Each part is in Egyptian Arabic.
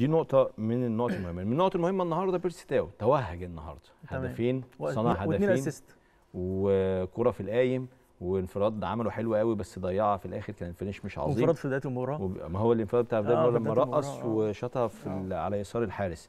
دي نقطة من النقط المهمة، من النقط المهمة النهارده بيرسي تاو توهج النهارده تمام. هدفين و- صنع واثنين هدفين اسيست وكرة في القايم وانفراد عمله حلو قوي بس ضيعها في الاخر كان الفينش مش عظيم وانفراد في بدايه المباراه وب- ما هو الانفراد بتاع آه، فيدال في لما بداية رقص المباراة، آه. وشاطها في ال- على يسار الحارس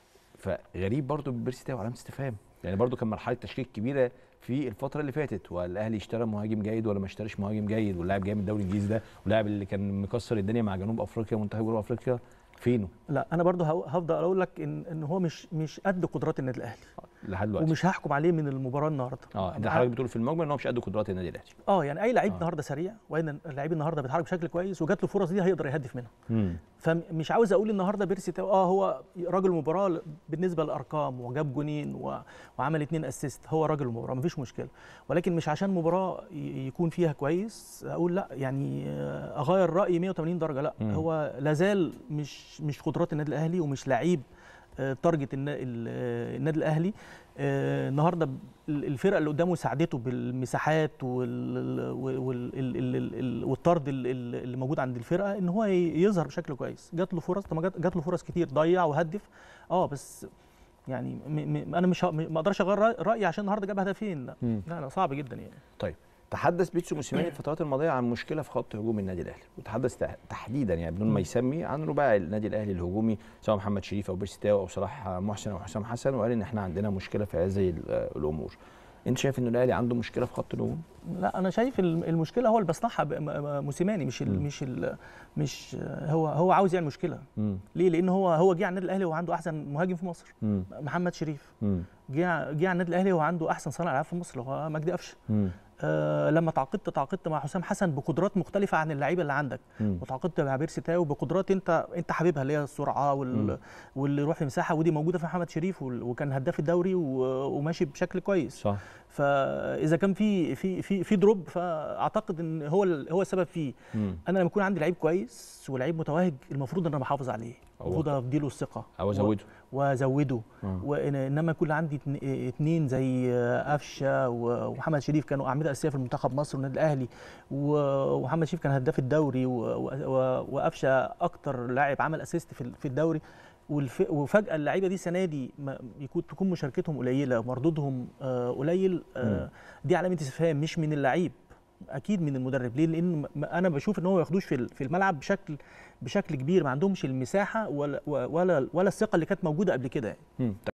فغريب برضو بيرسي تاو علامه استفهام يعني برضو كان مرحله تشكيك كبيره في الفتره اللي فاتت والاهلي اشترى مهاجم جيد ولا ما اشتراش مهاجم جيد واللاعب جاي من الدوري الانجليزي ده واللاعب اللي كان مكسر الدنيا مع جنوب افريقيا ومنتخب جنوب افريقيا فينه لا انا برضه هو- هفضل اقول لك ان ان هو مش مش قد قدرات النادي الاهلي لحد دلوقتي ومش هحكم عليه من المباراه النهارده اه انت حضرتك بتقول في المجمل ان هو مش قد قدرات النادي الاهلي اه يعني اي لعيب آه. النهارده سريع وان اللعيب النهارده بيتحرك بشكل كويس وجات له فرص دي هيقدر يهدف منها امم فمش عاوز اقول النهارده بيرسي تاو اه هو راجل مباراه بالنسبه للارقام وجاب جونين و... وعمل اتنين اسيست هو راجل المباراه مفيش مشكله ولكن مش عشان مباراه ي- يكون فيها كويس اقول لا يعني آه، اغير رايي 180 درجه لا مم. هو لازال مش مش قدرات النادي الاهلي ومش لعيب آه، تارجت النا- ال- آه، النادي الاهلي آه، النهارده ب- ال- الفرقه اللي قدامه ساعدته بالمساحات وال- وال- ال- ال- ال- ال- والطرد ال- ال- اللي موجود عند الفرقه ان هو ي- يظهر بشكل كويس جات له فرص طب ما جات جات له فرص كتير ضيع وهدف اه بس يعني م م انا مش ه- ما اقدرش اغير رأي- رايي عشان النهارده جاب هدفين لا مم. لا لا صعب جدا يعني طيب تحدث بيتسو موسيماني الفترات الماضيه عن مشكله في خط هجوم النادي الاهلي وتحدث تح- تحديدا يعني بدون ما يسمي عن رباعي النادي الاهلي الهجومي سواء محمد شريف او بيرسي تاو او صلاح محسن او حسام حسن وقال ان احنا عندنا مشكله في هذه ال- الامور انت شايف ان الاهلي عنده مشكله في خط الهجوم لا انا شايف الم- المشكله هو اللي بيصنعها ب- م- م- موسيماني مش ال مم. مش ال مش هو هو عاوز يعمل مشكله امم ليه لان هو هو جه على النادي الاهلي وهو عنده احسن مهاجم في مصر امم محمد شريف امم جه جه على النادي الاهلي وهو عنده احسن صانع العاب في مصر هو مجدي قفشه امم آه لما تعاقدت تعاقدت مع حسام حسن بقدرات مختلفه عن اللعيبه اللي عندك وتعاقدت مع بيرسي تاو بقدرات انت انت حاببها اللي هي السرعه مم. وال... واللي يروح في مساحه ودي موجوده في محمد شريف وال- وكان هداف الدوري و... وماشي بشكل كويس صح فاذا كان في في في في دروب فاعتقد ان هو ال- هو السبب فيه امم انا لما يكون عندي لعيب كويس ولعيب متوهج المفروض ان انا بحافظ عليه هو- المفروض اديله الثقه او و- ازوده وازوده آه. وإن- انما يكون عندي اتن- اتنين زي قفشه و- ومحمد شريف كانوا اعمده اساسيه في المنتخب مصر والنادي الاهلي و- ومحمد شريف كان هداف الدوري و- و- وقفشه اكتر لاعب عمل اسيست في ال- في الدوري والف- وفجاه اللعيبه دي السنه دي ما- يكون تكون مشاركتهم قليله ومردودهم آه، قليل آه، دي علامه استفهام مش من اللعيب اكيد من المدرب ليه لان م- انا بشوف ان هو ما ياخدوش في ال- في الملعب بشكل بشكل كبير ما عندهمش المساحه ولا ولا ولا الثقه اللي كانت موجوده قبل كده يعني. مم.